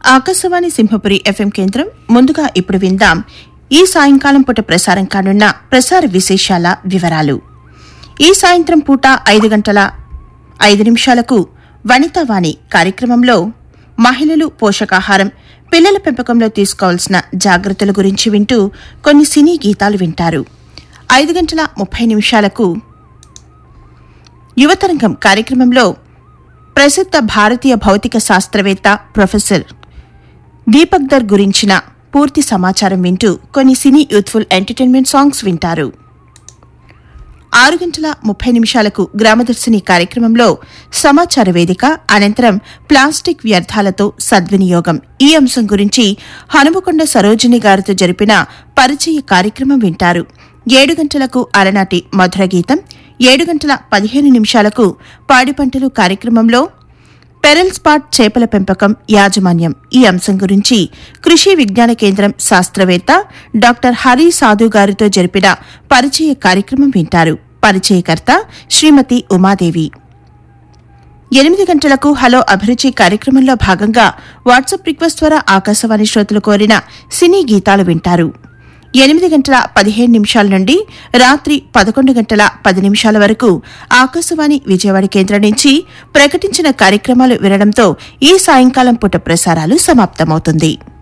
Akashvani Simhapuri FM కేంద్రం ముందుగా ఇప్పుడు విందాం ఈ సాయంకాలం పూట ప్రసారం కానున్న ప్రసార విశేషాల వివరాలు ఈ సాయంత్రం పూట ఐదు గంటల ఐదు నిమిషాలకు వనితావాణి కార్యక్రమంలో మహిళలు పోషకాహారం పిల్లల పెంపకంలో తీసుకోవాల్సిన జాగ్రత్తల గురించి వింటూ కొన్ని సినీ గీతాలు వింటారు ఐదు గంటల ముప్పై నిమిషాలకు యువతరంగం కార్యక్రమంలో ప్రసిద్ధ భారతీయ భౌతిక శాస్త్రవేత్త ప్రొఫెసర్ దీపక్ దర్ గురించిన పూర్తి సమాచారం వింటూ కొన్ని సినీ యూత్ఫుల్ ఎంటర్టైన్మెంట్ సాంగ్స్ వింటారు ఆరు గంటల ముప్పై నిమిషాలకు గ్రామదర్శిని కార్యక్రమంలో సమాచార వేదిక అనంతరం ప్లాస్టిక్ వ్యర్థాలతో సద్వినియోగం ఈ అంశం గురించి హనుమకొండ సరోజిని గారితో జరిపిన పరిచయ కార్యక్రమం వింటారు ఏడు గంటలకు అలనాటి మధుర గీతం ఏడు గంటల పదిహేను నిమిషాలకు పాడి పంటలు కార్యక్రమంలో పెరల్ స్పాట్ చేపల పెంపకం యాజమాన్యం ఈ అంశం గురించి కృషి విజ్ఞాన కేంద్రం శాస్త్రవేత్త డాక్టర్ హరి సాధు గారితో జరిపిన పరిచయ కార్యక్రమం వింటారు పరిచయకర్త శ్రీమతి ఉమాదేవి ఎనిమిది గంటలకు హలో అభిరుచి కార్యక్రమంలో భాగంగా వాట్సాప్ రిక్వెస్ట్ ద్వారా ఆకాశవాణి శ్రోతలు కోరిన సినీ గీతాలు వింటారు ఎనిమిది గంటల పదిహేను నిమిషాల నుండి రాత్రి పదకొండు గంటల పది నిమిషాల వరకు ఆకాశవాణి విజయవాడ కేంద్రం నుంచి ప్రకటించిన కార్యక్రమాలు వినడంతో ఈ సాయంకాలం పూట ప్రసారాలు సమాప్తమవుతుంది